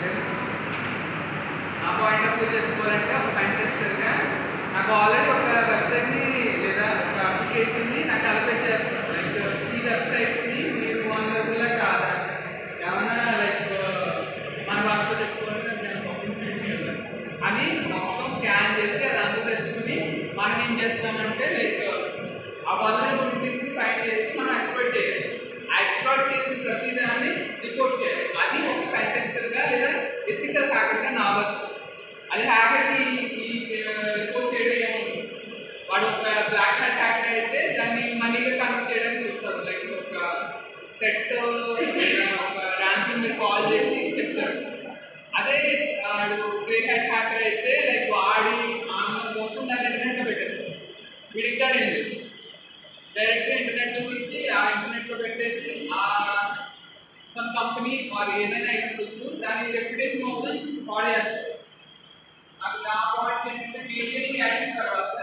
నా point of view చెప్పుకోవాలంటే ఒక కంటెస్టర్గా నాకు ఆల్రెడీ ఒక వెబ్సైట్ని లేదా ఒక అప్లికేషన్ని నాకు అలొకేట్ చేస్తారు లైక్ ఈ వెబ్సైట్ని మీరు వందరకులా కాదా ఏమన్నా లైక్ మన భాషలో చెప్పుకోవాలంటే నేను మొత్తం చూపించాను. అని మొత్తం స్కాన్ చేసి అది అంతా తెచ్చుకుని మనం ఏం చేస్తామంటే లైక్ ఆ వలనబిలిటీస్ని ఫైండ్ చేసి మనం ఎక్స్ప్లోర్ చేయాలి ఆ ఎక్స్ప్లోర్ చేసిన ప్రతిదాన్ని రిపోర్ట్ చేయాలి అది ఒక కంటెస్టర్గా లేదా ఎథికల్ హ్యాకర్గా నా వర్క్ అది హ్యాకర్కి ఈ రిపోర్ట్ చేయడం ఏముంది వాడు ఒక బ్లాక్ హ్యాట్ హ్యాకర్ అయితే దాన్ని మనీగా కన్వర్ట్ చేయడానికి చూస్తారు లైక్ ఒక టెట్ ఒక ర్యాన్సమ్ మీరు కాల్ చేసి చెప్తారు అదే వాడు గ్రే హ్యాట్ హ్యాకర్ అయితే లైక్ వాడి ఆనందం కోసం దాన్ని ఇంటర్నెట్లో పెట్టేస్తారు వీడికి కూడా ఏం చేస్తారు డైరెక్ట్గా ఇంటర్నెట్లో తీసి ఆ ఇంటర్నెట్లో పెట్టేసి ఆ సమ్ కంపెనీ ఆర్ ఏదైనా అయ్యుండొచ్చు దాని రెప్యుటేషన్ మొత్తం పాడు చేస్తారు నాకు ఆ పాయింట్స్ ఏంటంటే క్లియరింగ్ యాక్సెస్ తర్వాత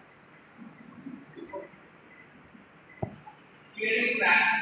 క్లియరింగ్ ట్రాక్స్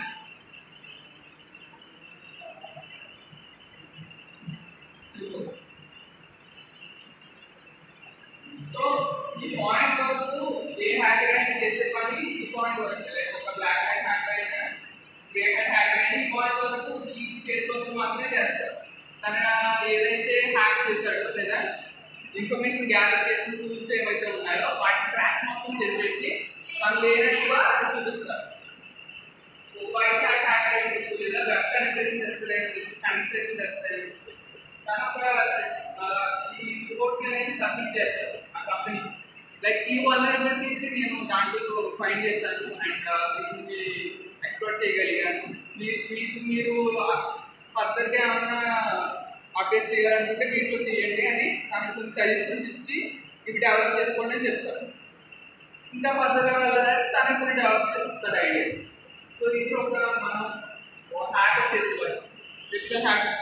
సో ఈ పాయింట్ వరకు ఏ హ్యాకర్ అయినా చేసే పని ఈ పాయింట్ వరకు లైక్ ఒక బ్లాక్ హ్యాక్ హ్యాకర్ అయినా గ్రే హ్యాక్ హ్యాకర్ అయినా ఈ పాయింట్ వరకు ఈ కేసు వరకు మాత్రమే చేస్తారు తన ఏదైతే హ్యాక్ చేశాడో లేదా ఇన్ఫర్మేషన్ గ్యాదర్ చేసిన టూల్స్ ఏవైతే ఉన్నాయో వాటి ట్రాక్స్ మొత్తం చెప్పేసి తను లేనట్టుగా అక్కడ చూపిస్తారు వైట్ హ్యాక్ హ్యాకర్ అయితే లేదా వెబ్ కనెక్టేషన్ చేస్తారు కనెక్టేషన్ చేస్తారు తన ఒక ఆ, ఈ రిపోర్ట్ అనేది సబ్మిట్ చేస్తారు ఆ కంపెనీ లైక్ ఈ వల్నరబిలిటీస్ నేను దాంట్లో ఫైండ్ చేశాను అండ్ వీటిని ఎక్స్ప్లోర్ చేయగలిగాను మీ- వీటిని మీరు ఫర్దర్గా ఏమైనా అప్డేట్ చేయాలనుకుంటే వీటిలో చేయండి అని తనకు కొన్ని సజెషన్స్ ఇచ్చి ఇవి డెవలప్ చేసుకోండి అని చెప్తారు ఇంకా ఫర్దర్గా వెళ్ళాలంటే తనకు కొన్ని డెవలప్ చేసి ఇస్తాడు ఐడియాస్ సో ఇది ఒక మనం హ్యాకర్ చేసేవారు ఎథికల్ హ్యాకర్